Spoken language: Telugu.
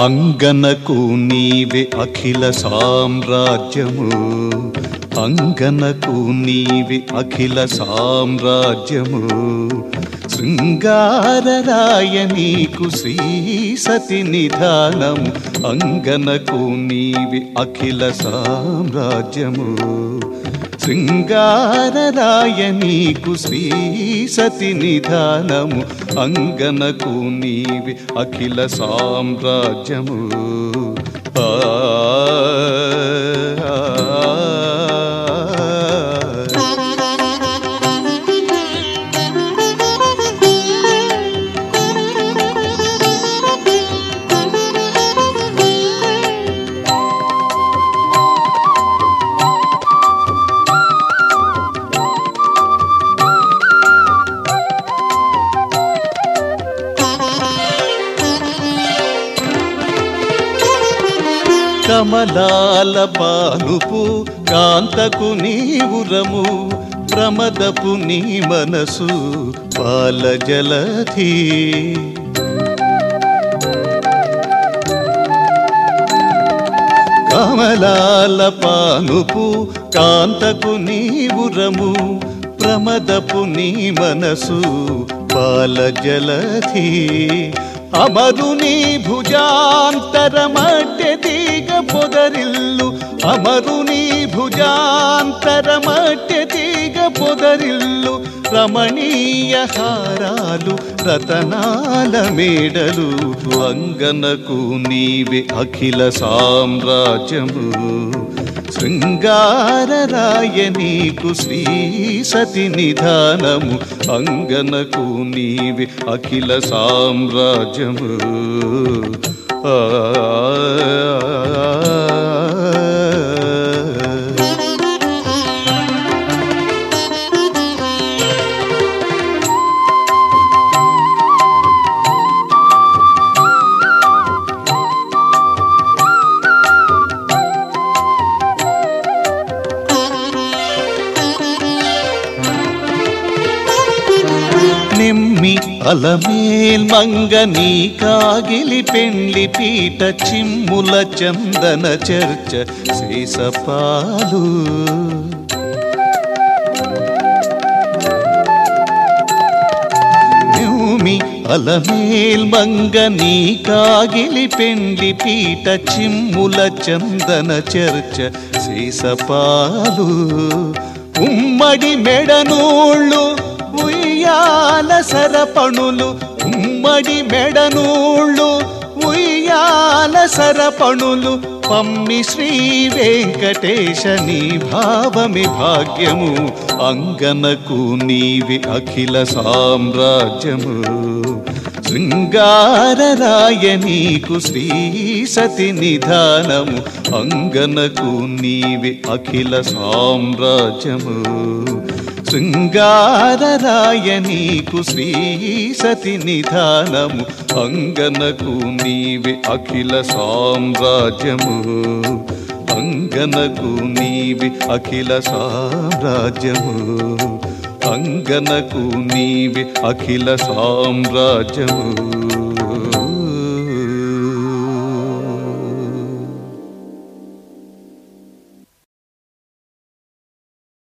అంగనకు నీవే అఖిల సామ్రాజ్యము అంగనకు నీవే అఖిల సామ్రాజ్యము శృంగారరాయ నీకు శ్రీ సతి నిధానము అంగనకు నీవే అఖిల సామ్రాజ్యము శృంగారరాయ నీకు శ్రీ సతి నిధానము అంగనకు నీవి అఖిల సామ్రాజ్యము ఆ, ఆ, ఆ. కమలాల పానుపు కాంతకు నీవురము ప్రమదపు నీ మనసు పాల జలధి కమలాల పానుపు కాంతకు నీవురము ప్రమదపు నీ మనసు పాల జలధి అమరుని భుజాంతరమట్టె తీగ పొదరిల్లు అమరుని భుజాంతరమట్టె తీగ పొదరిల్లు రమణీయ హారాలు రతనాల మేడలు అంగనకు నీవే అఖిల సామ్రాజ్యము శృంగారరాయ నీకు శ్రీ సతి నిధానము అంగనకు నీవి అఖిల సామ్రాజ్యము ఆ, నిమ్మి అలమేల్ మంగ నీ కాగిలి పెండ్లి పీట చిమ్ముల చందన చర్చ శేషపాలు నిమ్మి అలమేల్ మంగ నీ కాగిలి పెండ్లి పీట చిమ్ముల చందన చర్చ శేషపాలు ఉమ్మడి మెడనూళ్ళు ఉయ్యాల సరపణులు ఉమ్మడి మెడనూళ్ళు ఉయ్యాల సరపణులు పమ్మి శ్రీ వెంకటేశ నీ భావమి భాగ్యము అంగనకు నీవి అఖిల సామ్రాజ్యము శృంగారరాయ నీకు శ్రీ సతి నిధానము అంగనకు నీవి అఖిల సామ్రాజ్యము శృంగారరాయ నీకు శ్రీ సతి నిధానము అంగనకు నీవి అఖిల సామ్రాజ్యము అంగనకు నీవి అఖిల సామ్రాజ్యము అంగనకు నీవి అఖిల సామ్రాజ్యము